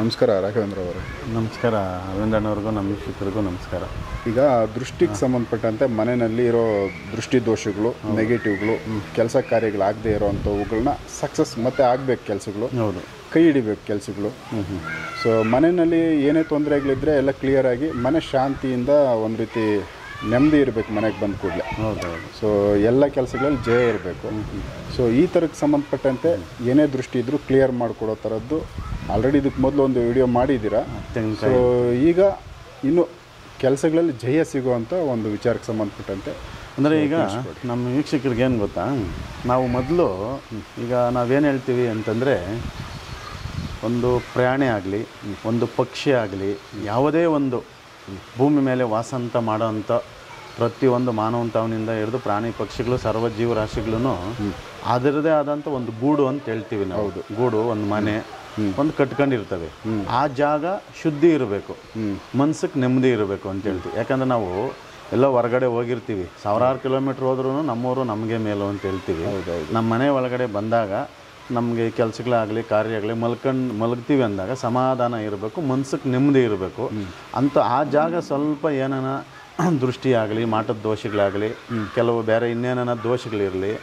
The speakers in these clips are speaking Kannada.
ನಮಸ್ಕಾರ ರಾಘವೇಂದ್ರ ಅವರು ನಮಸ್ಕಾರ ಅರವಿಂದಣ್ಣವ್ರಿಗೂ ನಮ್ಮ ವೀಕ್ಷಕರಿಗೂ ನಮಸ್ಕಾರ ಈಗ ದೃಷ್ಟಿಗೆ ಸಂಬಂಧಪಟ್ಟಂತೆ ಮನೆಯಲ್ಲಿ ಇರೋ ದೃಷ್ಟಿ ದೋಷಗಳು ನೆಗೆಟಿವ್ಗಳು ಕೆಲಸ ಕಾರ್ಯಗಳಾಗದೇ ಇರೋವಂಥವುಗಳನ್ನ ಸಕ್ಸಸ್ ಮತ್ತೆ ಆಗಬೇಕು ಕೆಲಸಗಳು ಹೌದು ಕೈ ಹಿಡಿಬೇಕು ಕೆಲಸಗಳು ಸೊ ಮನೆಯಲ್ಲಿ ಏನೇ ತೊಂದರೆಗಳಿದ್ರೆ ಎಲ್ಲ ಕ್ಲಿಯರ್ ಆಗಿ ಮನೆ ಶಾಂತಿಯಿಂದ ಒಂದು ರೀತಿ ನೆಮ್ಮದಿ ಇರಬೇಕು ಮನೆಗೆ ಬಂದ ಕೂಡಲೇ ಹೌದು ಹೌದು ಸೊ ಎಲ್ಲ ಕೆಲಸಗಳಲ್ಲಿ ಜಯ ಇರಬೇಕು ಸೊ ಈ ಥರಕ್ಕೆ ಸಂಬಂಧಪಟ್ಟಂತೆ ಏನೇ ದೃಷ್ಟಿ ಇದ್ದರೂ ಕ್ಲಿಯರ್ ಮಾಡಿಕೊಡೋ ಥರದ್ದು ಆಲ್ರೆಡಿ ಇದಕ್ಕೆ ಮೊದಲು ಒಂದು ವಿಡಿಯೋ ಮಾಡಿದ್ದೀರಾ ಸೊ ತೆಂಗಿನಕಾಯಿ ಈಗ ಇನ್ನು ಕೆಲಸಗಳಲ್ಲಿ ಜಯ ಸಿಗುವಂಥ ಒಂದು ವಿಚಾರಕ್ಕೆ ಸಂಬಂಧಪಟ್ಟಂತೆ ಅಂದರೆ ಈಗ ನಮ್ಮ ವೀಕ್ಷಕರಿಗೆ ಏನು ಗೊತ್ತಾ ನಾವು ಮೊದಲು ಈಗ ನಾವೇನು ಹೇಳ್ತೀವಿ ಅಂತಂದರೆ ಒಂದು ಪ್ರಾಣಿ ಆಗಲಿ ಒಂದು ಪಕ್ಷಿ ಆಗಲಿ ಯಾವುದೇ ಒಂದು ಭೂಮಿ ಮೇಲೆ ವಾಸಂತ ಮಾಡೋವಂಥ ಪ್ರತಿಯೊಂದು ಮಾನವಂತವನಿಂದ ಹಿಡಿದು ಪ್ರಾಣಿ ಪಕ್ಷಿಗಳು ಸರ್ವ ಜೀವರಾಶಿಗಳೂ ಅದರದೇ ಆದಂಥ ಒಂದು ಗೂಡು ಅಂತ ಹೇಳ್ತೀವಿ ನಾವು ಗೂಡು ಒಂದು ಮನೆ ಒಂದು ಕಟ್ಕೊಂಡಿರ್ತವೆ ಆ ಜಾಗ ಶುದ್ಧಿ ಇರಬೇಕು ಮನ್ಸಕ್ಕೆ ನೆಮ್ಮದಿ ಇರಬೇಕು ಅಂತ ಹೇಳ್ತೀವಿ ಯಾಕಂದ್ರೆ ನಾವು ಎಲ್ಲ ಹೊರಗಡೆ ಹೋಗಿರ್ತೀವಿ ಸಾವಿರಾರು ಕಿಲೋಮೀಟ್ರ್ ಹೋದ್ರೂ ನಮ್ಮವರು ನಮಗೆ ಮೇಲು ಅಂತ ಹೇಳ್ತೀವಿ ನಮ್ಮ ಮನೆ ಒಳಗಡೆ ಬಂದಾಗ ನಮಗೆ ಕೆಲಸಗಳಾಗಲಿ ಕಾರ್ಯ ಆಗಲಿ ಮಲ್ಕೊಂಡು ಮಲಗ್ತೀವಿ ಅಂದಾಗ ಸಮಾಧಾನ ಇರಬೇಕು ಮನ್ಸಕ್ಕೆ ನೆಮ್ಮದಿ ಇರಬೇಕು ಅಂತ ಆ ಜಾಗ ಸ್ವಲ್ಪ ಏನಾನ ದೃಷ್ಟಿ ಆಗಲಿ ಮಾಟದ ದೋಷಗಳಾಗಲಿ ಕೆಲವು ಬೇರೆ ಇನ್ನೇನ ದೋಷಗಳಿರಲಿ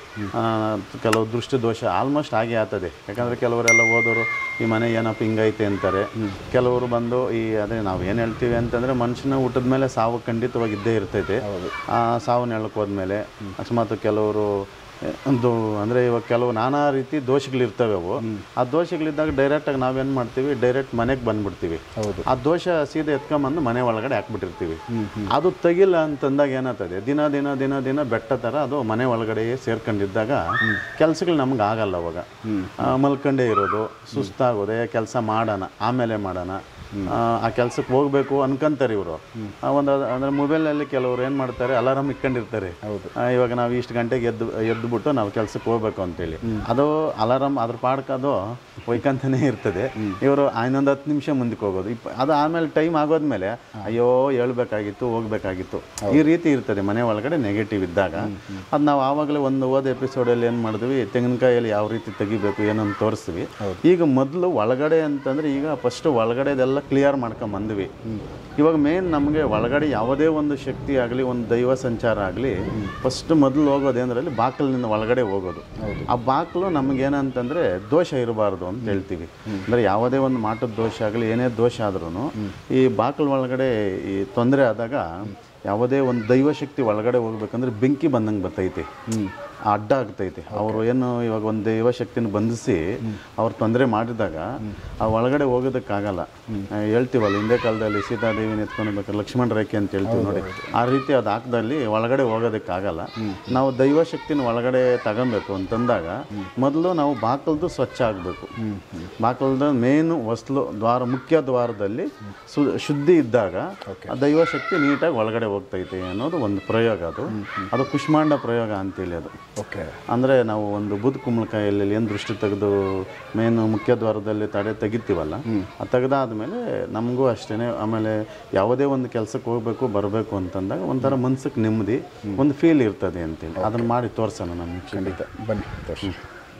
ಕೆಲವು ದೃಷ್ಟಿ ದೋಷ ಆಲ್ಮೋಸ್ಟ್ ಆಗೇ ಆಗ್ತದೆ ಯಾಕಂದರೆ ಕೆಲವರೆಲ್ಲ ಹೋದವರು ಈ ಮನೆ ಏನಪ್ಪ ಹಿಂಗೈತೆ ಅಂತಾರೆ ಕೆಲವರು ಬಂದು ಈ ಅದೇ ನಾವು ಏನು ಹೇಳ್ತೀವಿ ಅಂತಂದರೆ ಮನುಷ್ಯನ ಊಟದ ಮೇಲೆ ಸಾವು ಖಂಡಿತವಾಗಿ ಇದ್ದೇ ಇರ್ತೈತೆ ಆ ಸಾವು ನೆಲಕ್ಕೆ ಹೋದ್ಮೇಲೆ ಅಕಸ್ಮಾತ್ ಕೆಲವರು ಒಂದು ಅಂದರೆ ಇವಾಗ ಕೆಲವು ನಾನಾ ರೀತಿ ದೋಷಗಳಿರ್ತವೆ ಅವು ಆ ದೋಷಗಳಿದ್ದಾಗ ಡೈರೆಕ್ಟಾಗಿ ನಾವೇನು ಮಾಡ್ತೀವಿ ಡೈರೆಕ್ಟ್ ಮನೆಗೆ ಬಂದ್ಬಿಡ್ತೀವಿ ಹೌದು. ಆ ದೋಷ ಸೀದಾ ಎತ್ಕೊಂಬಂದು ಮನೆ ಒಳಗಡೆ ಹಾಕ್ಬಿಟ್ಟಿರ್ತೀವಿ ಅದು ತೆಗಿಲ್ಲ ಅಂತಂದಾಗ ಏನಾಗ್ತದೆ ದಿನ ದಿನ ದಿನ ದಿನ ಬೆಟ್ಟ ಥರ ಅದು ಮನೆ ಒಳಗಡೆಯೇ ಸೇರ್ಕೊಂಡಿದ್ದಾಗ ಕೆಲಸಗಳು ನಮ್ಗೆ ಆಗಲ್ಲ ಅವಾಗ ಆ, ಮಲ್ಕೊಂಡೇ ಇರೋದು ಸುಸ್ತಾಗೋದೆ ಕೆಲಸ ಮಾಡೋಣ ಆಮೇಲೆ ಮಾಡೋಣ ಆ, ಆ ಕೆಲ್ಸಕ್ಕೆ ಹೋಗ್ಬೇಕು ಅನ್ಕೊಂತಾರೆ ಇವರು ಒಂದು ಅಂದರೆ ಮೊಬೈಲಲ್ಲಿ ಕೆಲವರು ಏನು ಮಾಡ್ತಾರೆ ಅಲಾರಾಮ್ ಇಟ್ಕೊಂಡಿರ್ತಾರೆ ಆ, ಇವಾಗ ನಾವು ಇಷ್ಟು ಗಂಟೆಗೆ ಎದ್ದು ಎದ್ದುಬಿಟ್ಟು ನಾವು ಕೆಲ್ಸಕ್ಕೆ ಹೋಗ್ಬೇಕು ಅಂತೇಳಿ ಅದು ಅಲಾರಾಮ್ ಅದ್ರ ಪಾಡ್ಕ ಅದು ಒಯ್ಕಂತಾನೆ ಇರ್ತದೆ ಇವರು ಇನ್ನೊಂದು ಹತ್ತು ನಿಮಿಷ ಮುಂದಕ್ಕೆ ಹೋಗೋದು ಇಪ್ಪ ಅದು ಆಮೇಲೆ ಟೈಮ್ ಆಗೋದ್ಮೇಲೆ ಅಯ್ಯೋ ಹೇಳ್ಬೇಕಾಗಿತ್ತು ಹೋಗ್ಬೇಕಾಗಿತ್ತು ಈ ರೀತಿ ಇರ್ತದೆ ಮನೆ ಒಳಗಡೆ ನೆಗೆಟಿವ್ ಇದ್ದಾಗ ಅದು ನಾವು ಆವಾಗಲೇ ಒಂದು ಹೋದ ಎಪಿಸೋಡಲ್ಲಿ ಏನು ಮಾಡಿದ್ವಿ ತೆಂಗಿನಕಾಯಲ್ಲಿ ಯಾವ ರೀತಿ ತೆಗಿಬೇಕು ಏನಂತ ತೋರಿಸ್ತೀವಿ ಈಗ ಮೊದಲು ಒಳಗಡೆ ಅಂತಂದ್ರೆ ಈಗ ಫಸ್ಟ್ ಒಳಗಡೆದೆಲ್ಲ ಕ್ಲಿಯರ್ ಮಾಡ್ಕೊಂಡ್ ಬಂದ್ವಿ ಇವಾಗ ಮೇನ್ ನಮಗೆ ಒಳಗಡೆ ಯಾವುದೇ ಒಂದು ಶಕ್ತಿ ಆಗಲಿ ಒಂದು ದೈವ ಸಂಚಾರ ಆಗಲಿ ಫಸ್ಟ್ ಮೊದಲು ಹೋಗೋದೇಂದ್ರಲ್ಲಿ ಬಾಕಲಿನಿಂದ ಒಳಗಡೆ ಹೋಗೋದು ಆ ಬಾಕಲು ನಮಗೇನಂತಂದ್ರೆ ದೋಷ ಇರಬಾರ್ದು ಅಂತ ಹೇಳ್ತೀವಿ ಅಂದರೆ ಯಾವುದೇ ಒಂದು ಮಾಟದ ದೋಷ ಆಗಲಿ ಏನೇ ದೋಷ ಆದ್ರೂ ಈ ಬಾಕಲ್ ಒಳಗಡೆ ಈ ತೊಂದರೆ ಆದಾಗ ಯಾವುದೇ ಒಂದು ದೈವಶಕ್ತಿ ಒಳಗಡೆ ಹೋಗ್ಬೇಕಂದ್ರೆ ಬೆಂಕಿ ಬಂದಂಗೆ ಬರ್ತೈತೆ ಅಡ್ಡ ಆಗ್ತೈತೆ ಅವರು ಏನು ಇವಾಗ ಒಂದು ದೈವಶಕ್ತಿನ ಬಂಧಿಸಿ ಅವ್ರು ತೊಂದರೆ ಮಾಡಿದಾಗ ಆ ಒಳಗಡೆ ಹೋಗೋದಕ್ಕಾಗಲ್ಲ ಆ, ಹೇಳ್ತೀವಲ್ಲ ಹಿಂದೆ ಕಾಲದಲ್ಲಿ ಸೀತಾದೇವಿನ ಎತ್ಕೊಂಡು ಬೇಕಾದ್ರೆ ಲಕ್ಷ್ಮಣ ರೇಖೆ ಅಂತ ಹೇಳ್ತೀವಿ ನೋಡಿ ಆ ರೀತಿ ಅದು ಹಾಕ್ದಲ್ಲಿ ಒಳಗಡೆ ಹೋಗೋದಕ್ಕಾಗಲ್ಲ ನಾವು ದೈವಶಕ್ತಿನ ಒಳಗಡೆ ತಗೊಬೇಕು ಅಂತಂದಾಗ ಮೊದಲು ನಾವು ಬಾಕಲ್ದು ಸ್ವಚ್ಛ ಆಗಬೇಕು ಬಾಕಲ್ದ ಮೇನು ಹೊಸ್ಲು ದ್ವಾರ ಮುಖ್ಯ ದ್ವಾರದಲ್ಲಿ ಸು ಶುದ್ಧಿ ಇದ್ದಾಗ ಆ ದೈವಶಕ್ತಿ ನೀಟಾಗಿ ಒಳಗಡೆ ಹೋಗ್ತೈತೆ ಅನ್ನೋದು ಒಂದು ಪ್ರಯೋಗ ಅದು ಅದು ಕುಷ್ಮಾಂಡ ಪ್ರಯೋಗ ಅಂತೇಳಿ ಅದು ಓಕೆ ಅಂದರೆ ನಾವು ಒಂದು ಬೂದ್ ಕುಂಬಳಕಾಯಲ್ಲಿ ಏನು ದೃಷ್ಟಿ ತೆಗೆದು ಮೇನು ಮುಖ್ಯ ದ್ವಾರದಲ್ಲಿ ತಡೆ ತೆಗಿತೀವಲ್ಲ ಅದು ತೆಗೆದಾದ್ಮೇಲೆ ನಮಗೂ ಅಷ್ಟೇ ಆಮೇಲೆ ಯಾವುದೇ ಒಂದು ಕೆಲಸಕ್ಕೆ ಹೋಗಬೇಕು ಬರಬೇಕು ಅಂತಂದಾಗ ಒಂಥರ ಮನ್ಸಿಗೆ ನೆಮ್ಮದಿ ಒಂದು ಫೀಲ್ ಇರ್ತದೆ ಅಂತೇಳಿ ಅದನ್ನು ಮಾಡಿ ತೋರ್ಸೋಣ ನಮ್ಮ ಖಂಡಿತ ಬನ್ನಿ ತೋರಿಸಿ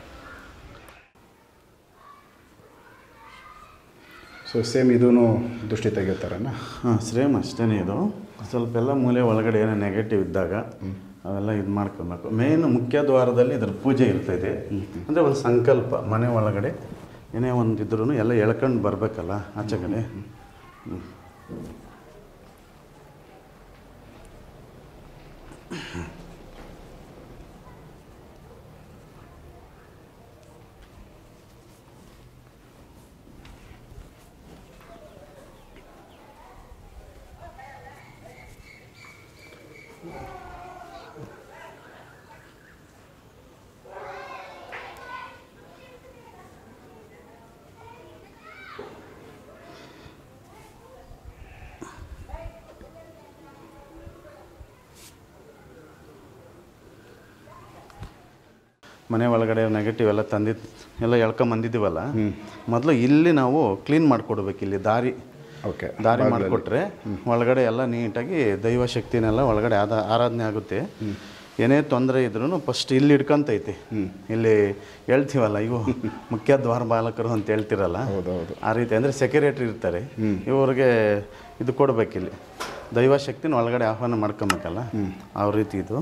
ಸೊ ಸೇಮ್ ಇದೂ ದೃಷ್ಟಿ ತೆಗಿತಾರನ ಹಾಂ ಸೇಮ್ ಅಷ್ಟೇ ಇದು ಸ್ವಲ್ಪ ಎಲ್ಲ ಮೂಲೆ ಒಳಗಡೆ ಏನೋ ನೆಗೆಟಿವ್ ಇದ್ದಾಗ ಅವೆಲ್ಲ ಇದು ಮಾಡ್ಕೊಬೇಕು ಮೇನ್ ಮುಖ್ಯ ದ್ವಾರದಲ್ಲಿ ಇದ್ರ ಪೂಜೆ ಇರ್ತೈತೆ ಅಂದರೆ ಒಂದು ಸಂಕಲ್ಪ ಮನೆ ಒಳಗಡೆ ಏನೇ ಒಂದು ಇದ್ರೂ ಎಲ್ಲ ಎಳ್ಕೊಂಡು ಬರಬೇಕಲ್ಲ ಆಚೆ ಕಡೆ ಹ್ಮ್. ಮನೆ ಒಳಗಡೆ ನೆಗೆಟಿವ್ ಎಲ್ಲ ತಂದಿದ್ದು ಎಲ್ಲ ಎಳ್ಕೊಂಬಂದಿದ್ದೀವಲ್ಲ ಮೊದಲು ಇಲ್ಲಿ ನಾವು ಕ್ಲೀನ್ ಮಾಡಿಕೊಡ್ಬೇಕು ಇಲ್ಲಿ ದಾರಿ ಓಕೆ ದಾರಿ ಮಾಡಿಕೊಟ್ರೆ ಒಳಗಡೆ ಎಲ್ಲ ನೀಟಾಗಿ ದೈವ ಶಕ್ತಿನೆಲ್ಲ ಒಳಗಡೆ ಆದ ಆರಾಧನೆ ಆಗುತ್ತೆ ಏನೇ ತೊಂದರೆ ಇದ್ರೂ ಫಸ್ಟ್ ಇಲ್ಲಿ ಹಿಡ್ಕೊಂತೈತಿ ಇಲ್ಲಿ ಹೇಳ್ತೀವಲ್ಲ ಇವು ಮುಖ್ಯ ದ್ವಾರ ಬಾಲಕರು ಅಂತ ಹೇಳ್ತಿರಲ್ಲ ಹೌದೌದು ಆ ರೀತಿ ಅಂದರೆ ಸೆಕ್ರೆಟರಿ ಇರ್ತಾರೆ ಇವ್ರಿಗೆ ಇದು ಕೊಡ್ಬೇಕಿಲ್ಲಿ ದೈವಶಕ್ತಿನ ಒಳಗಡೆ ಆಹ್ವಾನ ಮಾಡ್ಕೊಬೇಕಲ್ಲ ಆ ರೀತಿ ಇದು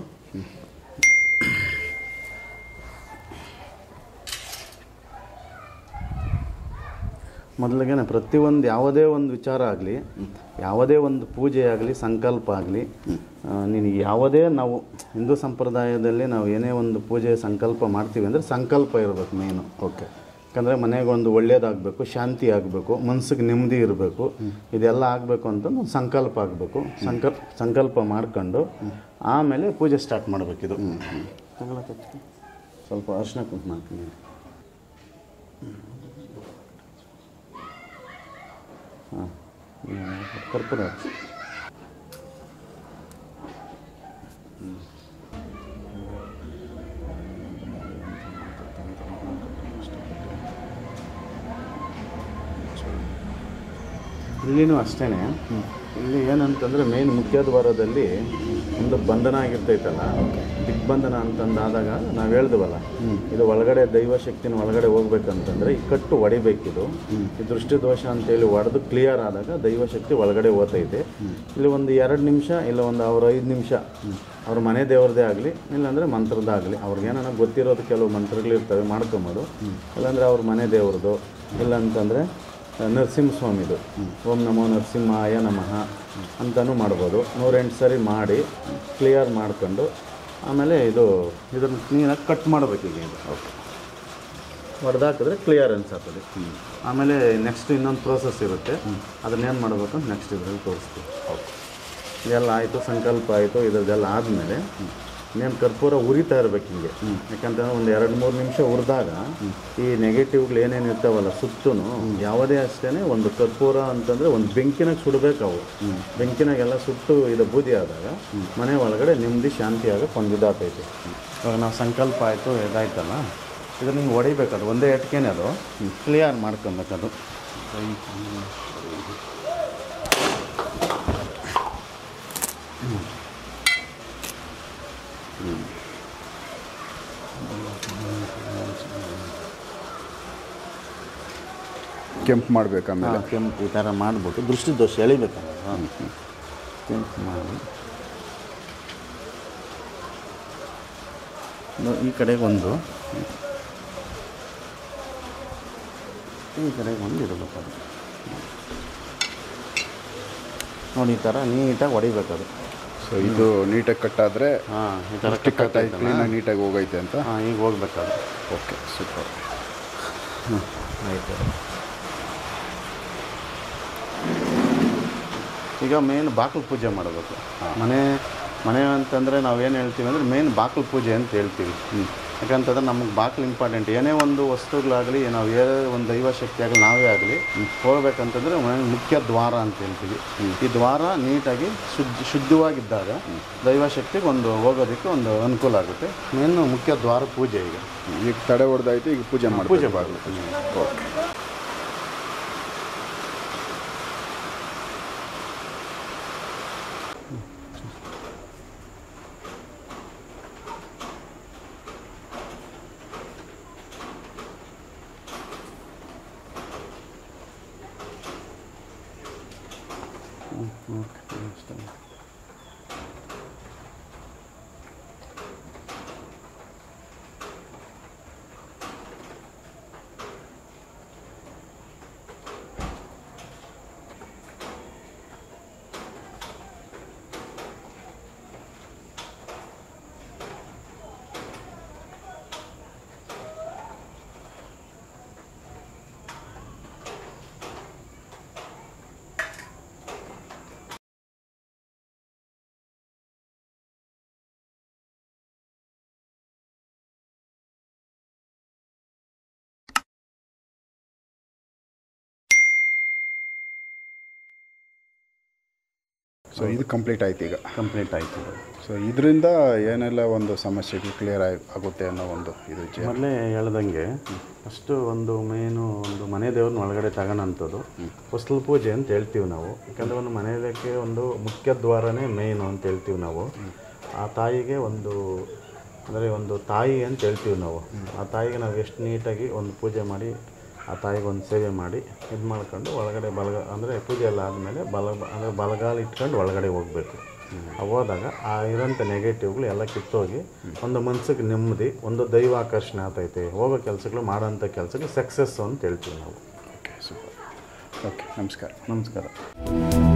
ಮೊದಲಿಗೆ ಪ್ರತಿಯೊಂದು ಯಾವುದೇ ಒಂದು ವಿಚಾರ ಆಗಲಿ ಯಾವುದೇ ಒಂದು ಪೂಜೆ ಆಗಲಿ ಸಂಕಲ್ಪ ಆಗಲಿ ನಿನಗೆ ಯಾವುದೇ ನಾವು ಹಿಂದೂ ಸಂಪ್ರದಾಯದಲ್ಲಿ ನಾವು ಏನೇ ಒಂದು ಪೂಜೆ ಸಂಕಲ್ಪ ಮಾಡ್ತೀವಿ ಅಂದರೆ ಸಂಕಲ್ಪ ಇರಬೇಕು ಮೇಯ್ನು ಓಕೆ ಯಾಕಂದರೆ ಮನೆಗೆ ಒಂದು ಒಳ್ಳೇದಾಗಬೇಕು ಶಾಂತಿ ಆಗಬೇಕು ಮನ್ಸಿಗೆ ನೆಮ್ಮದಿ ಇರಬೇಕು ಇದೆಲ್ಲ ಆಗಬೇಕು ಅಂತ ಒಂದು ಸಂಕಲ್ಪ ಆಗಬೇಕು ಸಂಕಲ್ಪ ಸಂಕಲ್ಪ ಮಾಡ್ಕೊಂಡು ಆಮೇಲೆ ಪೂಜೆ ಸ್ಟಾರ್ಟ್ ಮಾಡಬೇಕಿದು ಸ್ವಲ್ಪ ಅರ್ಶಿನ ಕುಂಕುಮ ಹಾಕ್ತೀನಿ ಹಾಂ ಕರ್ಪೂರ ಹಾಕಿ ಇಲ್ಲಿನೂ ಅಷ್ಟೇ ಇಲ್ಲಿ ಏನಂತಂದರೆ ಮೇನ್ ಮುಖ್ಯ ದ್ವಾರದಲ್ಲಿ ಒಂದು ಬಂಧನ ಆಗಿರ್ತೈತಲ್ಲ ದಿಗ್ಬಂಧನ ಅಂತಂದಾದಾಗ ನಾವು ಹೇಳ್ದವಲ್ಲ ಇದು ಒಳಗಡೆ ದೈವ ಶಕ್ತಿನ ಒಳಗಡೆ ಹೋಗ್ಬೇಕಂತಂದ್ರೆ ಈ ಕಟ್ಟು ಹೊಡಿಬೇಕಿದು ಈ ದೃಷ್ಟಿ ದೋಷ ಅಂತೇಳಿ ಹೊಡೆದು ಕ್ಲಿಯರ್ ಆದಾಗ ದೈವ ಶಕ್ತಿ ಒಳಗಡೆ ಓತೈತೆ ಇಲ್ಲಿ ಒಂದು ಎರಡು ನಿಮಿಷ ಇಲ್ಲ ಒಂದು ಅವ್ರ ಐದು ನಿಮಿಷ ಅವ್ರ ಮನೆ ದೇವ್ರದ್ದೇ ಆಗಲಿ ಇಲ್ಲಾಂದರೆ ಮಂತ್ರದ್ದಾಗಲಿ ಅವ್ರಿಗೇನ ಗೊತ್ತಿರೋದು ಕೆಲವು ಮಂತ್ರಗಳಿರ್ತವೆ ಮಾಡ್ಕೊಂಬೋದು ಇಲ್ಲಾಂದರೆ ಅವ್ರ ಮನೆ ದೇವ್ರದ್ದು ಇಲ್ಲಂತಂದರೆ ನರಸಿಂಹಸ್ವಾಮಿದು ಓಂ ನಮೋ ನರಸಿಂಹಾಯ ನಮಃ ಅಂತಲೂ ಮಾಡ್ಬೋದು ನೂರೆಂಟು ಸರಿ ಮಾಡಿ ಕ್ಲಿಯರ್ ಮಾಡ್ಕೊಂಡು ಆಮೇಲೆ ಇದು ಇದನ್ನು ಕ್ಲೀನಾಗಿ ಕಟ್ ಮಾಡಬೇಕು ಈಗ ಇದು ಓಕೆ ಹೊಡೆದಾಕಿದ್ರೆ ಕ್ಲಿಯರೆನ್ಸ್ ಆಗ್ತದೆ ಆಮೇಲೆ ನೆಕ್ಸ್ಟ್ ಇನ್ನೊಂದು ಪ್ರೋಸೆಸ್ ಇರುತ್ತೆ ಅದನ್ನೇನು ಮಾಡಬೇಕು ಅಂತ ನೆಕ್ಸ್ಟ್ ಇದರಲ್ಲಿ ತೋರಿಸ್ತೀವಿ ಓಕೆ ಇದೆಲ್ಲ ಆಯಿತು ಸಂಕಲ್ಪ ಆಯಿತು ಇದರದೆಲ್ಲ ಆದಮೇಲೆ ಇನ್ನೇನು ಕರ್ಪೂರ ಉರಿತಾ ಇರ್ಬೇಕು ಹಿಂಗೆ ಯಾಕಂತಂದ್ರೆ ಒಂದು ಎರಡು ಮೂರು ನಿಮಿಷ ಉರಿದಾಗ ಈ ನೆಗೆಟಿವ್ಗಳು ಏನೇನು ಇರ್ತಾವಲ್ಲ ಸುತ್ತೂ ಯಾವುದೇ ಅಷ್ಟೇ ಒಂದು ಕರ್ಪೂರ ಅಂತಂದರೆ ಒಂದು ಬೆಂಕಿನಾಗ ಸುಡಬೇಕು ಅವು ಬೆಂಕಿನಾಗೆಲ್ಲ ಸುಟ್ಟು ಇದು ಬೂದಿ ಆದಾಗ ಮನೆ ಒಳಗಡೆ ನೆಮ್ಮದಿ ಶಾಂತಿ ಆಗಕ್ಕೆ ಒಂದು ಇದಾಗ್ತೈತೆ ಇವಾಗ ನಾವು ಸಂಕಲ್ಪ ಆಯಿತು ಇದಾಯ್ತಲ್ಲ ಇದನ್ನ ಹಿಂಗೆ ಹೊಡಿಬೇಕದು ಒಂದೇ ಎಟ್ಕೆನೆ ಅದು ಕ್ಲಿಯರ್ ಮಾಡ್ಕೊಬೇಕದು ಕೆಂಪು ಮಾಡ್ಬೇಕು ಆಮೇಲೆ ಹಾಂ ಕೆಂಪು ಈ ಥರ ಮಾಡಿಬಿಟ್ಟು ದೃಷ್ಟಿ ದೋಷ ಎಳಿಬೇಕಲ್ಲ ಹಾಂ ಕೆಂಪು ಮಾಡಿ ಇದು ಈ ಕಡೆಗೆ ಒಂದು ಈ ಕಡೆಗೆ ಒಂದು ಇರಬೇಕು ಅದು ನೋಡಿ ಈ ಥರ ನೀಟಾಗಿ ಹೊಡಿಬೇಕದು ಸೊ ಇದು ನೀಟಾಗಿ ಕಟ್ಟಾದರೆ ಹಾಂ ಈ ಥರ ಕಟ್ಟಾಗಿ ಕ್ಲೀನಾಗಿ ನೀಟಾಗಿ ಹೋಗೈತೆ ಅಂತ ಹಾಂ ಈಗ ಹೋಗ್ಬೇಕದು ಓಕೆ ಸೂಪರ್ ಆಯಿತು ಈಗ ಮೇನ್ ಬಾಗಿಲು ಪೂಜೆ ಮಾಡಬೇಕು ಮನೆ ಮನೆ ಅಂತಂದರೆ ನಾವೇನು ಹೇಳ್ತೀವಿ ಅಂದರೆ ಮೇನ್ ಬಾಗಿಲು ಪೂಜೆ ಅಂತ ಹೇಳ್ತೀವಿ ಯಾಕಂತಂದ್ರೆ ನಮಗೆ ಬಾಗಿಲು ಇಂಪಾರ್ಟೆಂಟ್ ಏನೇ ಒಂದು ವಸ್ತುಗಳಾಗಲಿ ನಾವು ಏನೇ ಒಂದು ದೈವ ಶಕ್ತಿ ಆಗಲಿ ನಾವೇ ಆಗಲಿ ಹೋಗ್ಬೇಕಂತಂದರೆ ಮನೆ ಮುಖ್ಯ ದ್ವಾರ ಅಂತ ಹೇಳ್ತೀವಿ ಈ ದ್ವಾರ ನೀಟಾಗಿ ಶುದ್ಧ ಶುದ್ಧವಾಗಿದ್ದಾಗ ದೈವ ಶಕ್ತಿಗೆ ಒಂದು ಹೋಗೋದಕ್ಕೆ ಒಂದು ಅನುಕೂಲ ಆಗುತ್ತೆ ಮೇನ್ ಮುಖ್ಯ ದ್ವಾರ ಪೂಜೆ ಈಗ ಈಗ ತಡೆ ಹೊಡೆದಾಯ್ತು ಈಗ ಪೂಜೆ ಮಾಡಿ ಪೂಜೆ ಬಾಗಿಲು ಪೂಜೆ ಓಕೆ ಸೊ ಇದು ಕಂಪ್ಲೀಟ್ ಆಯ್ತು ಈಗ ಕಂಪ್ಲೀಟ್ ಆಯಿತು ಸೊ ಇದರಿಂದ ಏನೆಲ್ಲ ಒಂದು ಸಮಸ್ಯೆಗಳು ಕ್ಲಿಯರ್ ಆಗುತ್ತೆ ಅನ್ನೋ ಒಂದು ಇದು ಜ- ಮೊದಲೇ ಹೇಳ್ದಂಗೆ ಫಸ್ಟು ಒಂದು ಮೇನು ಒಂದು ಮನೆ ದೇವ್ರನ್ನ ಒಳಗಡೆ ತಗೋಣಂಥದ್ದು ಹೊಸ್ಲು ಪೂಜೆ ಅಂತ ಹೇಳ್ತೀವಿ ನಾವು ಯಾಕಂದರೆ ಒಂದು ಮನೆಯದಕ್ಕೆ ಒಂದು ಮುಖ್ಯ ದ್ವಾರನೇ ಮೇಯ್ನು ಅಂತ ಹೇಳ್ತೀವಿ ನಾವು ಆ ತಾಯಿಗೆ ಒಂದು ಅಂದರೆ ಒಂದು ತಾಯಿ ಅಂತ ಹೇಳ್ತೀವಿ ನಾವು ಆ ತಾಯಿಗೆ ನಾವು ಎಷ್ಟು ನೀಟಾಗಿ ಒಂದು ಪೂಜೆ ಮಾಡಿ ಆ ತಾಯಿಗೆ ಒಂದು ಸೇವೆ ಮಾಡಿ ಇದು ಮಾಡ್ಕೊಂಡು ಒಳಗಡೆ ಬಲಗ ಅಂದರೆ ಪೂಜೆ ಎಲ್ಲ ಆದಮೇಲೆ ಬಲ ಅಂದರೆ ಬಲಗಾಲ ಇಟ್ಕೊಂಡು ಒಳಗಡೆ ಹೋಗಬೇಕು ಹೋದಾಗ ಆ ಇರೋಂಥ ನೆಗೆಟಿವ್ಗಳು ಎಲ್ಲ ಕಿತ್ತೋಗಿ ಒಂದು ಮನ್ಸಿಗೆ ನೆಮ್ಮದಿ ಒಂದು ದೈವ ಆಕರ್ಷಣೆ ಆಗ್ತೈತೆ ಹೋಗೋ ಕೆಲಸಗಳು ಮಾಡೋಂಥ ಕೆಲಸಗಳು ಸಕ್ಸಸ್ಸು ಅಂತ ಹೇಳ್ತೀವಿ ನಾವು ಓಕೆ ಸೂಪರ್ ಓಕೆ ನಮಸ್ಕಾರ ನಮಸ್ಕಾರ